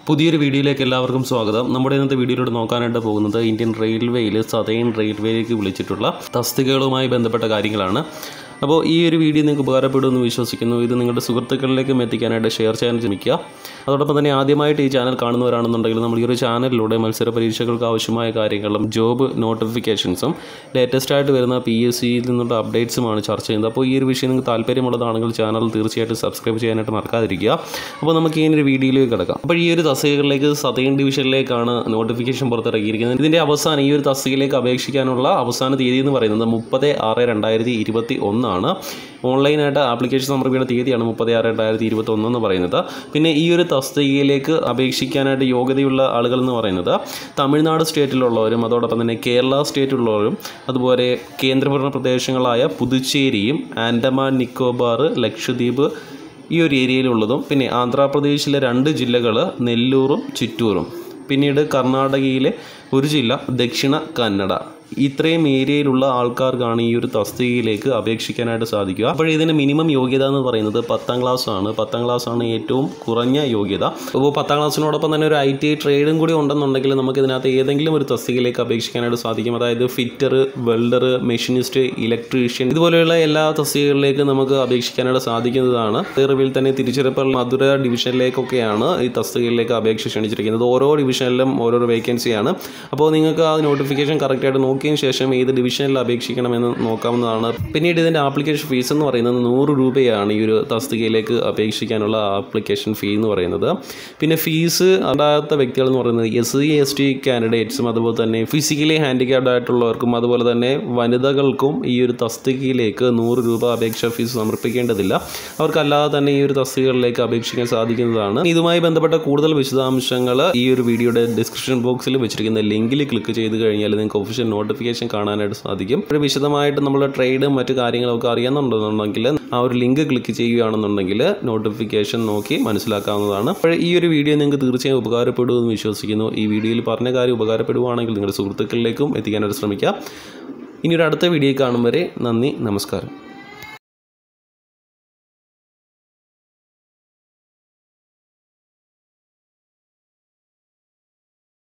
പുതിയൊരു വീഡിയോയിലേക്ക് എല്ലാവർക്കും സ്വാഗതം നമ്മുടെ ഇന്നത്തെ വീഡിയോയിലൂടെ നോക്കാനായിട്ട് പോകുന്നത് ഇന്ത്യൻ റെയിൽവേയിൽ സതേൺ റെയിൽവേയിലേക്ക് വിളിച്ചിട്ടുള്ള തസ്തികകളുമായി ബന്ധപ്പെട്ട കാര്യങ്ങളാണ് അപ്പോൾ ഈ ഒരു വീഡിയോ നിങ്ങൾക്ക് ഉപകാരപ്പെടുമെന്ന് വിശ്വസിക്കുന്നു ഇത് നിങ്ങളുടെ സുഹൃത്തുക്കളിലേക്കും എത്തിക്കാനായിട്ട് ഷെയർ ചെയ്യാൻ ശ്രമിക്കുക അതോടൊപ്പം തന്നെ ആദ്യമായിട്ട് ഈ ചാനൽ കാണുന്നവരാണെന്നുണ്ടെങ്കിൽ നമ്മൾ ഈ ഒരു ചാനലിലൂടെ മത്സര പരീക്ഷകൾക്ക് ആവശ്യമായ കാര്യങ്ങളും ജോബ് നോട്ടിഫിക്കേഷൻസും ലേറ്റസ്റ്റ് ആയിട്ട് വരുന്ന പി എസ് സിയിൽ നിന്നുള്ള അപ്ഡേറ്റ്സുമാണ് ചർച്ച ചെയ്യുന്നത് അപ്പോൾ ഈ ഒരു വിഷയം നിങ്ങൾക്ക് താല്പര്യമുള്ളതാണെങ്കിൽ ചാനൽ തീർച്ചയായിട്ടും സബ്സ്ക്രൈബ് ചെയ്യാനായിട്ട് മറക്കാതിരിക്കുക അപ്പോൾ നമുക്ക് ഈ ഒരു വീഡിയോയിലേക്ക് കിടക്കാം അപ്പോൾ ഈ ഒരു തസ്തികകളിലേക്ക് സതേൺ ഡിവിഷനിലേക്കാണ് നോട്ടിഫിക്കേഷൻ പുറത്തിറക്കിയിരിക്കുന്നത് ഇതിൻ്റെ അവസാനം ഈ ഒരു തസ്തികയിലേക്ക് അപേക്ഷിക്കാനുള്ള അവസാന തീയതി എന്ന് പറയുന്നത് മുപ്പത് ആറ് രണ്ടായിരത്തി ഇരുപത്തി ഒന്നാണ് ഓൺലൈനായിട്ട് ആപ്ലിക്കേഷൻ സമർപ്പിക്കുന്ന തീയതിയാണ് മുപ്പത് ആറ് രണ്ടായിരത്തി ഇരുപത്തി ഒന്ന് എന്ന് പറയുന്നത് പിന്നെ ഈ ഒരു തസ്തികയിലേക്ക് അപേക്ഷിക്കാനായിട്ട് യോഗ്യതയുള്ള ആളുകൾ എന്ന് പറയുന്നത് തമിഴ്നാട് സ്റ്റേറ്റിലുള്ളവരും അതോടൊപ്പം തന്നെ കേരള സ്റ്റേറ്റിലുള്ളവരും അതുപോലെ കേന്ദ്രഭരണ പ്രദേശങ്ങളായ പുതുച്ചേരിയും ആൻഡമാൻ നിക്കോബാർ ലക്ഷദ്വീപ് ഈ ഒരു ഏരിയയിലുള്ളതും പിന്നെ ആന്ധ്രാപ്രദേശിലെ രണ്ട് ജില്ലകൾ നെല്ലൂറും ചിറ്റൂറും പിന്നീട് കർണാടകയിലെ ഒരു ജില്ല ദക്ഷിണ കന്നഡ ഇത്രയും ഏരിയയിലുള്ള ആൾക്കാർക്കാണ് ഈ ഒരു തസ്തികയിലേക്ക് അപേക്ഷിക്കാനായിട്ട് സാധിക്കുക അപ്പോൾ ഇതിന് മിനിമം യോഗ്യത എന്ന് പറയുന്നത് പത്താം ക്ലാസ് ആണ് പത്താം ക്ലാസ് ആണ് ഏറ്റവും കുറഞ്ഞ യോഗ്യത അപ്പോൾ പത്താം ക്ലാസ്സിനോടൊപ്പം തന്നെ ഒരു ഐ ടി ട്രേഡും കൂടി ഉണ്ടെന്നുണ്ടെങ്കിൽ നമുക്ക് ഇതിനകത്ത് ഏതെങ്കിലും ഒരു തസ്തികയിലേക്ക് അപേക്ഷിക്കാനായിട്ട് സാധിക്കും അതായത് ഫിറ്റർ വെൽഡർ മെഷീനിസ്റ്റ് ഇലക്ട്രീഷ്യൻ ഇതുപോലെയുള്ള എല്ലാ തസ്തികകളിലേക്കും നമുക്ക് അപേക്ഷിക്കാനായിട്ട് സാധിക്കുന്നതാണ് റിവിൽ തന്നെ തിരുച്ചിറപ്പൽ മധുര ഡിവിഷനിലേക്കൊക്കെയാണ് ഈ തസ്തികയിലേക്ക് അപേക്ഷ ക്ഷണിച്ചിരിക്കുന്നത് ഓരോ ഡിവിഷനിലും ഓരോരോ വേക്കൻസിയാണ് അപ്പോൾ നിങ്ങൾക്ക് ആ നോട്ടിഫിക്കേഷൻ കറക്റ്റായിട്ട് നോക്കിയതിന് ശേഷം ഏത് ഡിവിഷനിൽ അപേക്ഷിക്കണമെന്ന് നോക്കാവുന്നതാണ് പിന്നീട് ഇതിൻ്റെ ആപ്ലിക്കേഷൻ ഫീസ് എന്ന് പറയുന്നത് നൂറ് രൂപയാണ് ഈ ഒരു തസ്തികയിലേക്ക് അപേക്ഷിക്കാനുള്ള ആപ്ലിക്കേഷൻ ഫീ എന്ന് പറയുന്നത് പിന്നെ ഫീസ് അടാത്ത വ്യക്തികൾ എന്ന് പറയുന്നത് എസ് സി എസ് ടി കാൻഡിഡേറ്റ്സും അതുപോലെ തന്നെ ഫിസിക്കലി ഹാൻഡിക്യാപ്ഡ് ആയിട്ടുള്ളവർക്കും അതുപോലെ തന്നെ വനിതകൾക്കും ഈ ഒരു തസ്തികയിലേക്ക് നൂറ് രൂപ അപേക്ഷാ ഫീസ് സമർപ്പിക്കേണ്ടതില്ല അവർക്കല്ലാതെ തന്നെ ഈ ഒരു തസ്തികകളിലേക്ക് അപേക്ഷിക്കാൻ സാധിക്കുന്നതാണ് ഇതുമായി ബന്ധപ്പെട്ട കൂടുതൽ വിശദാംശങ്ങൾ ഈ ഒരു വീഡിയോയുടെ ഡിസ്ക്രിപ്ഷൻ ബോക്സിൽ വെച്ചിരിക്കുന്ന ലിങ്കിൽ ക്ലിക്ക് ചെയ്ത് കഴിഞ്ഞാൽ നിങ്ങൾക്ക് ഒഫീഷ്യൽ നോട്ടിഫിക്കേഷൻ കാണാനായിട്ട് സാധിക്കും ഒരു വിശദമായിട്ട് നമ്മുടെ ട്രേഡും മറ്റു കാര്യങ്ങളൊക്കെ അറിയാമെന്നുണ്ടെന്നുണ്ടെങ്കിൽ ആ ഒരു ലിങ്ക് ക്ലിക്ക് ചെയ്യുകയാണെന്നുണ്ടെങ്കിൽ നോട്ടിഫിക്കേഷൻ നോക്കി മനസ്സിലാക്കാവുന്നതാണ് അപ്പോൾ ഈ ഒരു വീഡിയോ നിങ്ങൾക്ക് തീർച്ചയായും ഉപകാരപ്പെടുമെന്ന് വിശ്വസിക്കുന്നു ഈ വീഡിയോയിൽ പറഞ്ഞ കാര്യം ഉപകാരപ്പെടുവാണെങ്കിൽ നിങ്ങളുടെ സുഹൃത്തുക്കളിലേക്കും എത്തിക്കാനായിട്ട് ശ്രമിക്കുക ഇനി ഒരു അടുത്ത വീഡിയോ കാണും വരെ നന്ദി നമസ്കാരം